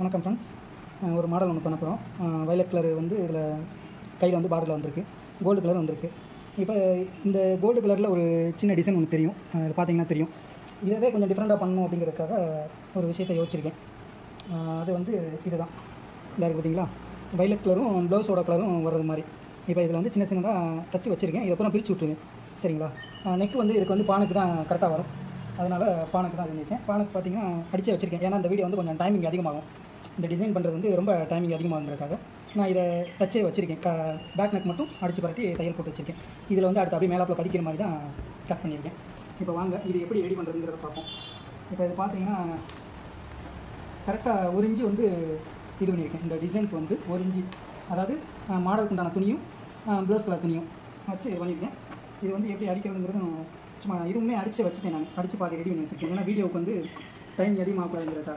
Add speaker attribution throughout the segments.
Speaker 1: வணக்கம் ஃப்ரெண்ட்ஸ் ஒரு மாடல் ஒன்று பண்ண போகிறோம் வயலட் கலர் வந்து இதில் கையில் வந்து பார்டரில் வந்திருக்கு கோல்டு கலர் வந்திருக்கு இப்போ இந்த கோல்டு கலரில் ஒரு சின்ன டிசைன் ஒன்று தெரியும் அதில் பார்த்தீங்கன்னா தெரியும் இதவே கொஞ்சம் டிஃப்ரெண்ட்டாக பண்ணணும் அப்படிங்கிறதுக்காக ஒரு விஷயத்தை யோசிச்சிருக்கேன் அஹ் அது வந்து இதுதான் இந்த இருக்கு பார்த்தீங்களா வயலட் கலரும் ப்ளவுஸோட கலரும் வர்றது மாதிரி இப்போ இதில் வந்து சின்ன சின்னதாக தச்சு வச்சுருக்கேன் இதை அப்புறம் பிரித்து விட்ருவேன் சரிங்களா நெக் வந்து இதுக்கு வந்து பானுக்கு தான் கரெக்டாக வரும் அதனால் பானுக்கு தான் பண்ணியிருக்கேன் பானுக்கு பார்த்தீங்கன்னா அடிச்சே வச்சுருக்கேன் ஏன்னா இந்த வீடியோ வந்து கொஞ்சம் டைமிங் அதிகமாகும் இந்த டிசைன் பண்ணுறது வந்து ரொம்ப டைமிங் அதிகமாகுங்கிறதுக்காக நான் இதை தச்சே வச்சுருக்கேன் க பேக் நெக் மட்டும் அடிச்சு பரட்டி தையல் போட்டு வச்சுருக்கேன் இதில் வந்து அடுத்து அப்படியே மேலாப்பில் பதிக்கிற மாதிரி தான் கட் பண்ணியிருக்கேன் இப்போ வாங்க இது எப்படி ரெடி பண்ணுறதுங்கிறத பார்ப்போம் இப்போ இது பார்த்தீங்கன்னா கரெக்டாக ஒரு இன்ச்சு வந்து இது பண்ணியிருக்கேன் இந்த டிசைனுக்கு வந்து ஒரு இன்ச்சு அதாவது மாடலுக்கு உண்டான துணியும் ப்ளவுஸ் கலர் துணியும் வச்சு இது பண்ணியிருக்கேன் இது வந்து எப்படி அடிக்கிறதுங்கிறதும் சும்மா இதுவுமே அடித்து வச்சுட்டேன் நான் அடித்து பாதி ரெடி பண்ணி வச்சுருக்கேன் ஏன்னா வீடியோவுக்கு வந்து டைம் அதிகமாகக்கூடாதுங்கிறதுக்காக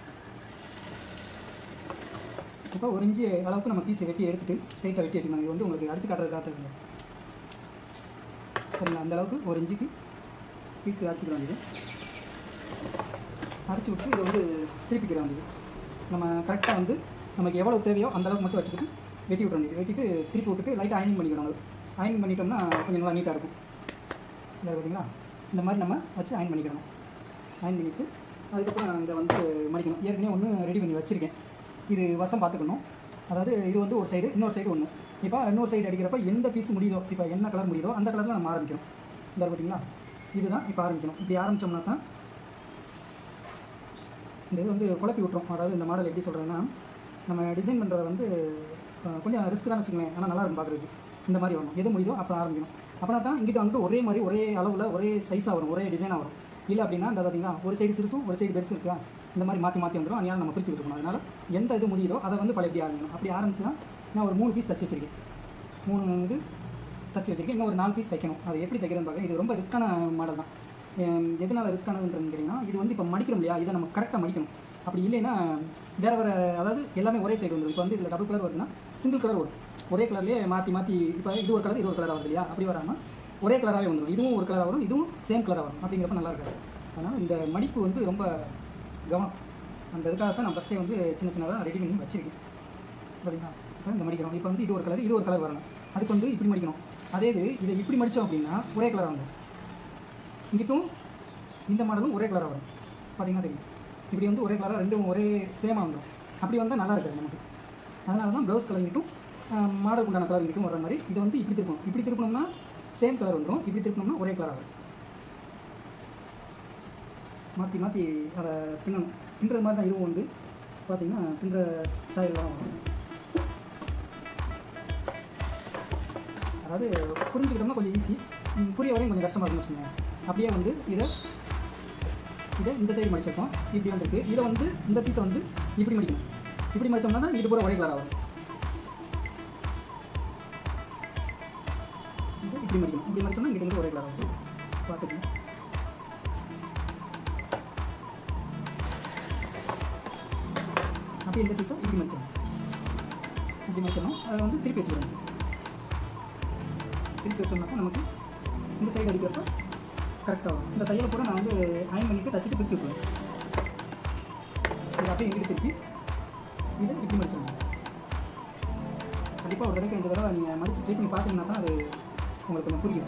Speaker 1: இப்போ ஒரு இன்ச்சு அளவுக்கு நம்ம பீஸை வெட்டி எடுத்துட்டு ஸ்ட்ரைட்டாக வெட்டி வச்சுக்கணும் இது வந்து உங்களுக்கு அடித்து காட்டுறது காட்டுறது சரிங்களா அந்த அளவுக்கு ஒரு இன்ச்சுக்கு பீஸ் அடிச்சுக்க வேண்டியது அடிச்சு விட்டு இதை வந்து திருப்பிக்கிற வேண்டியது நம்ம கரெக்டாக வந்து நமக்கு எவ்வளோ தேவையோ அந்த அளவுக்கு மட்டும் வச்சுக்கிட்டு வெட்டி விட்ற வேண்டியது வெட்டிட்டு திருப்பி விட்டுட்டு லைட்டாக அயனிங் பண்ணிக்கணும் அது அயனிங் பண்ணிட்டோம்னா கொஞ்சம் நல்லா நீட்டாக இருக்கும் இந்த பார்த்தீங்களா இந்த மாதிரி நம்ம வச்சு அயன் பண்ணிக்கணும் அயன் பண்ணிவிட்டு அதுக்கப்புறம் இதை வந்து மடிக்கணும் ஏற்கனவே ஒன்று ரெடி பண்ணி வச்சுருக்கேன் இது வசம் பார்த்துக்கணும் அதாவது இது வந்து ஒரு சைடு இன்னொரு சைடு ஒன்று இப்போ இன்னொரு சைடு அடிக்கிறப்ப எந்த பீஸ் முடியுதோ இப்போ என்ன கலர் முடியுதோ அந்த கலரில் நம்ம ஆரம்பிக்கணும் இந்த பார்த்தீங்களா இதுதான் இப்போ ஆரம்பிக்கணும் இப்படி ஆரம்பித்தோம்னா தான் இந்த இது வந்து குழப்பி விட்டுரும் அதாவது இந்த மாடல் எப்படி சொல்கிறதுன்னா நம்ம டிசைன் பண்ணுறத வந்து அஹ், கொஞ்சம் ரிஸ்க் தான் வச்சுக்கோங்களேன் ஆனால் நல்லா இருக்கும் பார்க்குறதுக்கு இந்த மாதிரி வரணும் எது முடியுதோ அப்போ ஆரம்பிக்கணும் அப்படின்னா தான் இங்கிட்ட வந்து ஒரே மாதிரி ஒரே அளவில் ஒரே சைஸாக வரும் ஒரே டிசைனாக வரும் இல்லை அப்படின்னா இந்த பார்த்தீங்களா ஒரு சைடு சிறுசும் ஒரு சைடு பெருசு இருக்கா இந்த மாதிரி மாற்றி மாற்றி வந்துடும் அதனால நம்ம பிரித்து விட்டுருக்கணும் அதனால் எந்த இது முடியுதோ அதை வந்து பழையபடி ஆரம்பிக்கணும் அப்படி ஆரம்பிச்சுன்னா நான் ஒரு மூணு பீஸ் தச்சு வச்சிருக்கேன் மூணு வந்து தச்சு வச்சிருக்கேன் இன்னும் ஒரு நாலு பீஸ் தைக்கணும் அது எப்படி தைக்கிறதுன்னு பார்க்க இது ரொம்ப ரிஸ்க்கான மாடல் தான் எம், எதனால ரிஸ்க்கானதுன்றது கேட்டிங்கன்னா இது வந்து இப்போ மடிக்கிறோம் இல்லையா இதை நம்ம கரெக்டாக மடிக்கணும் அப்படி இல்லைன்னா வேறு வேறு அதாவது எல்லாமே ஒரே சைடு வந்துடும் இப்போ வந்து இதில் டபுள் கலர் வருதுன்னா சிங்கிள் கலர் வரும் ஒரே கலர்லேயே மாற்றி மாற்றி இப்போ இது ஒரு கலர் இது ஒரு கலராக வருது இல்லையா அப்படி வராமல் ஒரே கலராகவே வந்துடும் இதுவும் ஒரு கலராக வரும் இதுவும் சேம் கலராக வரும் அப்படிங்கிறப்ப நல்லா இருக்காது அதனால் இந்த மடிப்பு வந்து ரொம்ப கவனம் அந்த இதுக்காக தான் நான் ஃபஸ்ட்டே வந்து சின்ன சின்னதாக ரெடி பண்ணி வச்சிருக்கேன் பார்த்தீங்களா இப்போ இந்த மடிக்கிறோம் இப்போ வந்து இது ஒரு கலர் இது ஒரு கலர் வரணும் அதுக்கு வந்து இப்படி மடிக்கணும் அதே இது இதை இப்படி மடித்தோம் அப்படின்னா ஒரே கலராக வந்துடும் இங்கிட்டும் இந்த மாடலும் ஒரே கலராக வரும் பார்த்தீங்கன்னா தெரியும் இப்படி வந்து ஒரே கலராக ரெண்டும் ஒரே சேமாக வந்துடும் அப்படி வந்தால் நல்லா இருக்காது நமக்கு அதனால தான் ப்ளவுஸ் கலர் இங்கிட்டும் மாடலுக்கு உண்டான கலர் இங்கிட்டும் வர மாதிரி இது வந்து இப்படி திருப்பணும் இப்படி திருப்பணும்னா சேம் கலர் வந்துடும் இப்படி திருப்பணும்னா ஒரே கலராக வரும் மாற்றி மாற்றி அதை பின்னணும் பின்னுறது மாதிரி தான் இதுவும் வந்து பார்த்தீங்கன்னா பின்னுற ஸ்டைல்லாம் வரும் அதாவது புரிஞ்சுக்கிட்டோம்னா கொஞ்சம் ஈஸி புரிய வரையும் கொஞ்சம் கஷ்டமாக இருக்குன்னு வச்சுக்கோங்க அப்படியே வந்து இதை இதை இந்த சைடு மடிச்சிருக்கோம் இப்படி வந்திருக்கு இதை வந்து இந்த பீஸை வந்து இப்படி மடிக்கணும் இப்படி மடிச்சோம்னா தான் இது பூரா ஒரே கலர் ஆகும் இது இப்படி மடிக்கணும் இப்படி மடிச்சோம்னா இங்கிட்ட இருந்து ஒரே கலர் ஆகும் பார்த்துக்கணும் அப்படியே இந்த பீஸை இப்படி மடிச்சிடணும் இப்படி மடிச்சிடணும் அதை வந்து திருப்பி வச்சுக்கணும் திருப்பி வச்சோம்னாக்கா நமக்கு இந்த சைடு அடிக்கிறப்ப கரெக்டாக வரும் இந்த தையலை கூட நான் வந்து அயன் பண்ணிட்டு தச்சுட்டு பிரித்து விட்டுருவேன் இது அப்படியே எங்கிட்ட திருப்பி இதை இப்படி மடிச்சிடணும் கண்டிப்பாக ஒரு தடவைக்கு ரெண்டு தடவை நீங்கள் மடித்து ட்ரை பண்ணி பார்த்தீங்கன்னா தான் அது உங்களுக்கு கொஞ்சம் புரியும்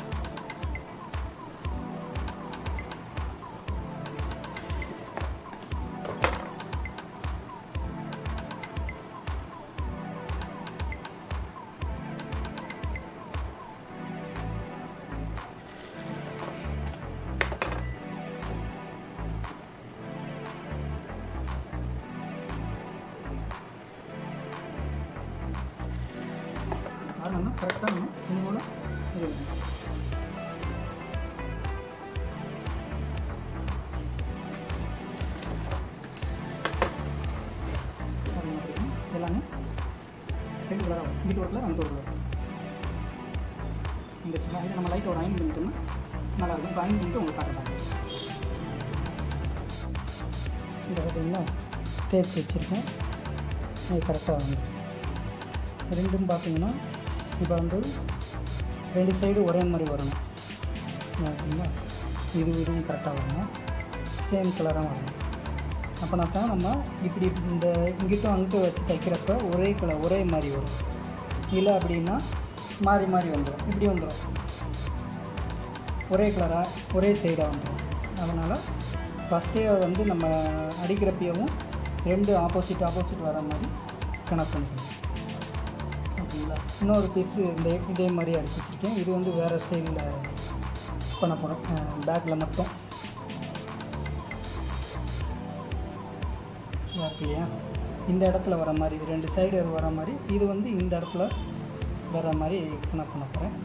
Speaker 1: காரணம்னா கரெக்டாக நம்ம இது போல் இது பண்ணணும். அது மாதிரி எல்லாமே ரெண்டு கலராக வரும் இங்கிட்ட ஒரு கலர் அங்கிட்ட ஒரு கலர் இந்த சும்மா இதை நம்ம லைட்டை ஒரு அயன் பண்ணிட்டோம்னா நல்லா இருக்கும் இப்போ அயன் பண்ணிட்டு உங்களுக்கு காட்டுறாங்க இந்த பார்த்தீங்களா தேய்ச்சி வச்சுருக்கேன் அது கரெக்டாக வந்து ரெண்டும் பார்த்தீங்கன்னா இப்போ வந்து ரெண்டு சைடு ஒரே மாதிரி வரணும் ஓகேங்களா இது இதுவும் கரெக்டாக வரணும் சேம் கலராக வரணும் அப்போனா தான் நம்ம இப்படி இந்த இங்கிட்டும் அங்கிட்டும் வச்சு தைக்கிறப்ப ஒரே கலர் ஒரே மாதிரி வரும் இல்லை அப்படின்னா மாறி மாறி வந்துடும் இப்படி வந்துடும் ஒரே கலராக ஒரே சைடாக வந்துடும் அதனால் ஃபஸ்ட்டே வந்து நம்ம அடிக்கிறப்பையும் ரெண்டு ஆப்போசிட் ஆப்போசிட் வர மாதிரி கனெக்ட் பண்ணிக்கணும் ஓகேங்களா இன்னொரு பீஸு இந்த இதே மாதிரி அடிச்சு வச்சுருக்கேன் இது வந்து வேறு ஸ்டைலில் பண்ண போகிறோம் பேக்கில் மட்டும் இதா இருக்கு இல்லையா இந்த இடத்துல வர மாதிரி இது ரெண்டு சைடு வர மாதிரி இது வந்து இந்த இடத்துல வர மாதிரி கனெக்ட் பண்ண போகிறேன்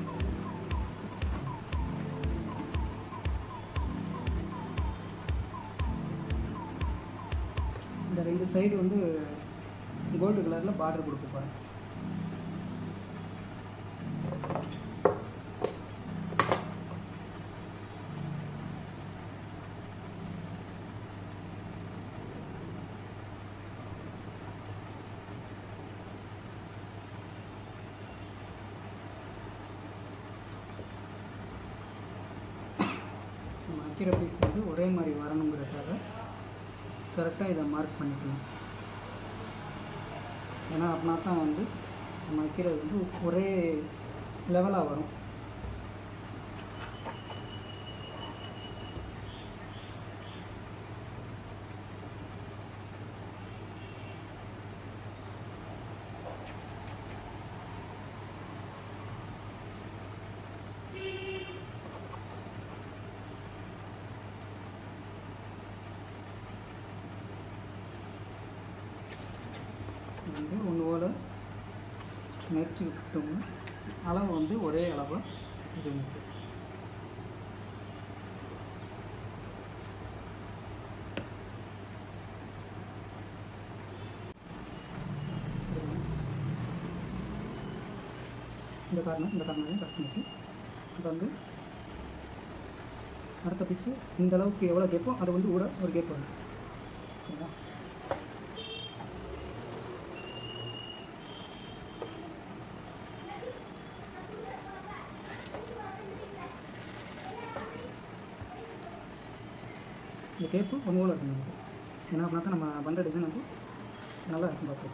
Speaker 1: இந்த ரெண்டு சைடு வந்து கோல்டு கலரில் பார்டர் கொடுக்க போகிறேன் நம்ம வைக்கிற பீஸ் வந்து ஒரே மாதிரி வரணுங்கிறதுக்காக கரெக்டாக இதை மார்க் பண்ணிக்கணும் ஏன்னா அப்படின்னா தான் வந்து நம்ம வைக்கிறது வந்து ஒரே லெவலாக வரும் இது வந்து ஒன்று போல் நெரிச்சு விட்டோம்னா அளவு வந்து ஒரே அளவு இது வந்து இந்த காரணம் இந்த காரணம் கட் பண்ணிட்டு இப்போ வந்து அடுத்த பீஸு இந்த அளவுக்கு எவ்வளோ கேப்போ அது வந்து கூட ஒரு கேப் வரும் சரிங்களா இந்த டேப்பு ஒன்று போல் இருக்கணும் நமக்கு ஏன்னா அப்படின்னா தான் நம்ம பண்ணுற டிசைன் வந்து நல்லா இருக்கும் பார்த்து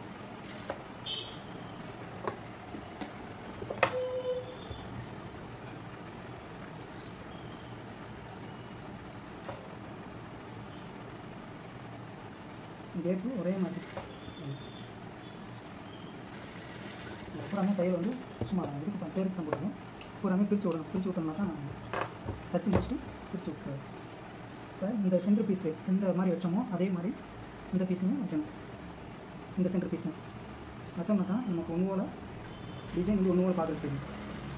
Speaker 1: டேப்பு ஒரே மாதிரி பூராமே கையில் வந்து சும்மா இதுக்கு தான் பேருக்கு தான் கொடுக்கணும் பூராமே பிரித்து விடணும் பிரித்து விட்டோம்னா தான் தச்சு முடிச்சுட்டு பிரித்து விட்டுருவாரு இப்போ இந்த சென்டர் பீஸு எந்த மாதிரி வச்சோமோ அதே மாதிரி இந்த பீஸையும் வைக்கணும் இந்த சென்டர் பீஸும் வச்சோம்னா தான் நமக்கு ஒன்று போல் டிசைன் வந்து ஒன்று போல் பார்க்குறது தெரியும்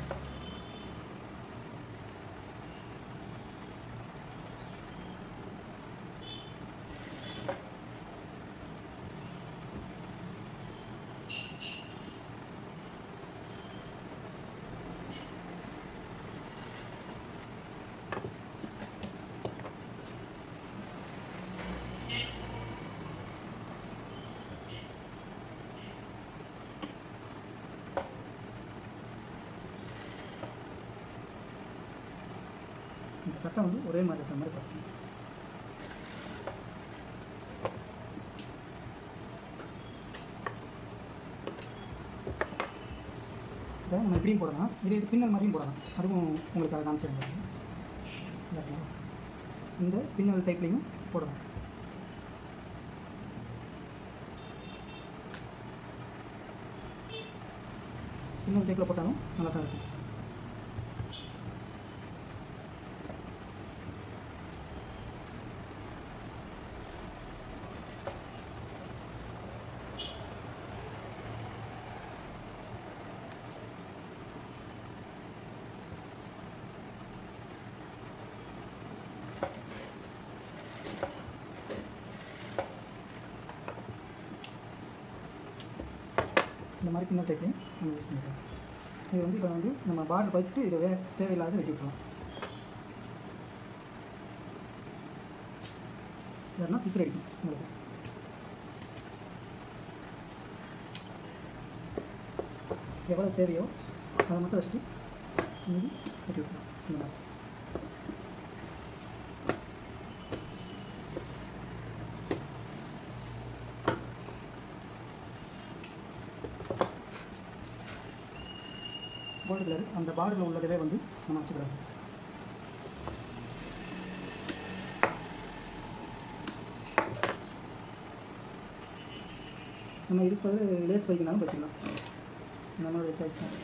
Speaker 1: இந்த கட்டை வந்து ஒரே மாதிரி இருக்கிற மாதிரி பார்க்கணும் இதை நம்ம இப்படியும் போடலாம் இதே இது பின்னல் மாதிரியும் போடலாம் அதுவும் உங்களுக்கு அதை காமிச்சிருந்தேன் இந்த பின்னல் டைப்லையும் போடலாம் பின்னல் டைப்பில் போட்டாலும் நல்லா தான் இருக்கும் இந்த மாதிரி பின்னல் டைப்லையும் நம்ம யூஸ் பண்ணிக்கலாம் இது வந்து இப்போ வந்து நம்ம பார்டர் பதிச்சுட்டு இதை வே தேவையில்லாத வெட்டி விட்டுருவோம் இல்லைன்னா பிசுறு அடிக்கும் உங்களுக்கு எவ்வளோ தேவையோ அதை மட்டும் வச்சுட்டு மீதி வெட்டி விட்டுருவோம் இந்த மாதிரி பர்டிகுலர் அந்த பார்டரில் உள்ளதவே வந்து நம்ம வச்சுக்கலாம் நம்ம இருப்பது லேஸ் வைக்கனாலும் வச்சுக்கலாம் நம்மளோட சாய்ஸ் தான்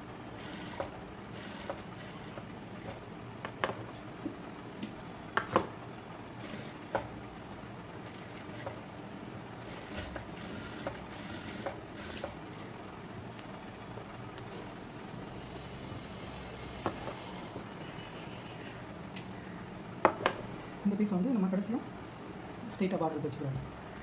Speaker 1: இந்த பீஸ் வந்து நம்ம கடைசியாக ஸ்ட்ரெயிட்டாக பார்டர் வச்சுக்கலாம்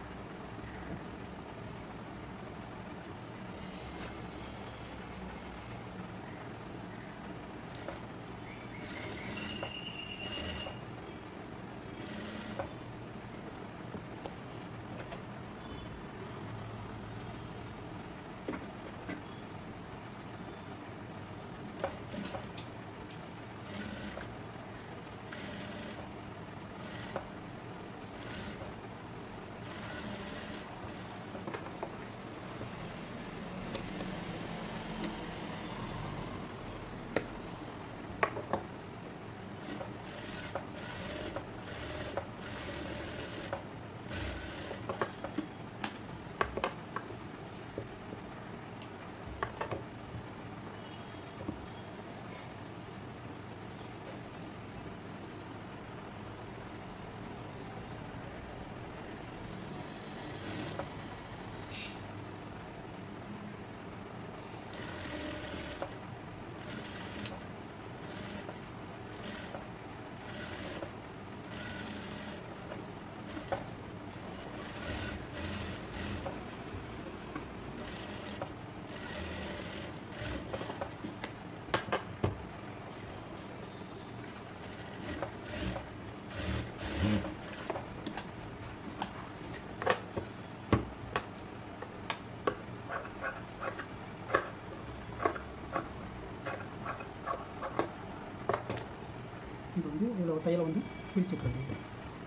Speaker 1: இப்போ வந்து இதில் ஒரு தையலை வந்து பிரிச்சு விட்டுறது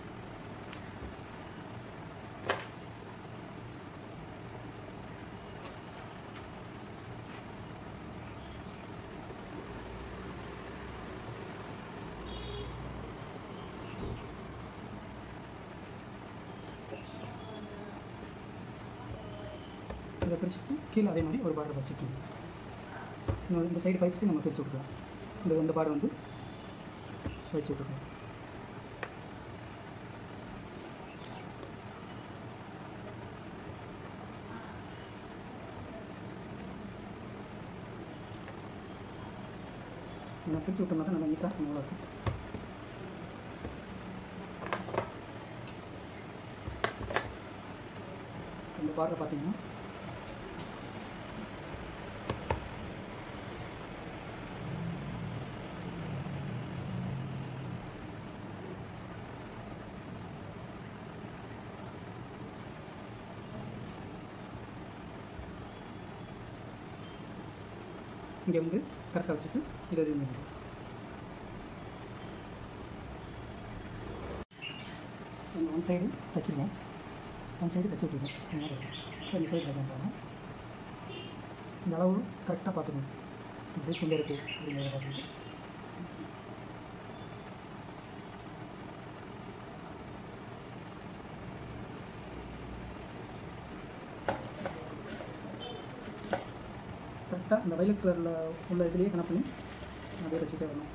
Speaker 1: இதை பிரிச்சுட்டு கீழே அதே மாதிரி ஒரு பார்டர் வச்சுக்கணும் இன்னும் இந்த சைடு பயிற்சிட்டு நம்ம பிரித்து விட்டுக்கலாம் இந்த இந்த பார்டர் வந்து வச்சு விட்டுக்கலாம் நம்ம பிரித்து விட்டோம்னா தான் நல்லா நீட்டாக நல்லா இருக்கும் இந்த பார்டர் பார்த்தீங்கன்னா இங்கே வந்து கரெக்டாக வச்சுட்டு இதை இது பண்ணிடலாம். இந்த ஒன் சைடு தைச்சிருக்கேன் ஒன் சைடு தைச்சி விட்டுருக்கேன் இந்த மாதிரி இருக்கும். இப்போ இந்த சைடு தைக்கிறேன் இந்த அளவு கரெக்டாக பார்த்துக்கணும் இந்த சைஸ் எங்கே இருக்குது அப்படிங்கிறத பார்த்துட்டு கரெக்டாக இந்த வயலட் கலரில் உள்ள இதுலேயே கணக்கு பண்ணி அப்படியே வச்சுட்டே வரணும்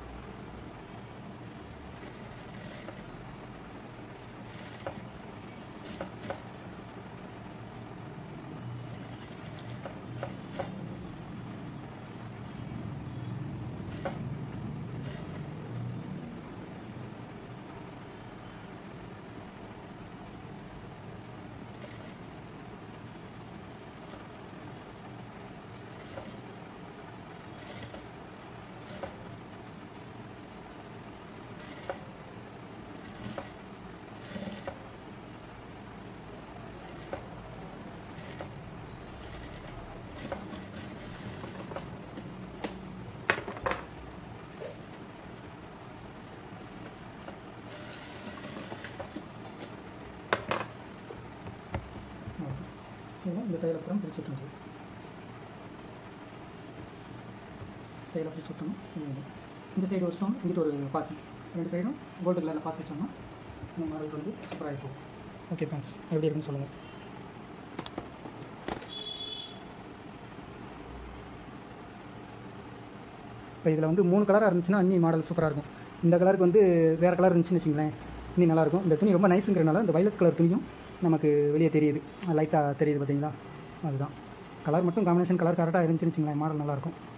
Speaker 1: இதில் இந்த தையல் அப்புறம் பிரிச்சுட்டு தையல் அப்படி சுட்டணும் இது. இந்த சைடு ஒரு ஸ்டோன் இங்கிட்டு ஒரு பாசி ரெண்டு சைடும் கோல்டு கலரில் பாசி வச்சோம்னா இந்த மாடல் வந்து சூப்பராக இருக்கும் ஓகே ஃப்ரெண்ட்ஸ் எப்படி இருக்குன்னு சொல்லுங்கள் இப்போ இதில் வந்து மூணு கலராக இருந்துச்சுன்னா இன்னி மாடல் சூப்பராக இருக்கும் இந்த கலருக்கு வந்து வேறு கலர் இருந்துச்சுன்னு வச்சுங்களேன் இன்னி நல்லாயிருக்கும் இந்த துணி ரொம்ப நைஸுங்கிறனால இந்த வயலட் கலர் துணியும் நமக்கு வெளியே தெரியுது லைட்டாக தெரியுது பார்த்தீங்களா அதுதான் கலர் மட்டும் காம்பினேஷன் கலர் கரெக்டாக இருந்துச்சுன்னு வச்சுங்களேன் மாடல் நல்லாயிருக்கும்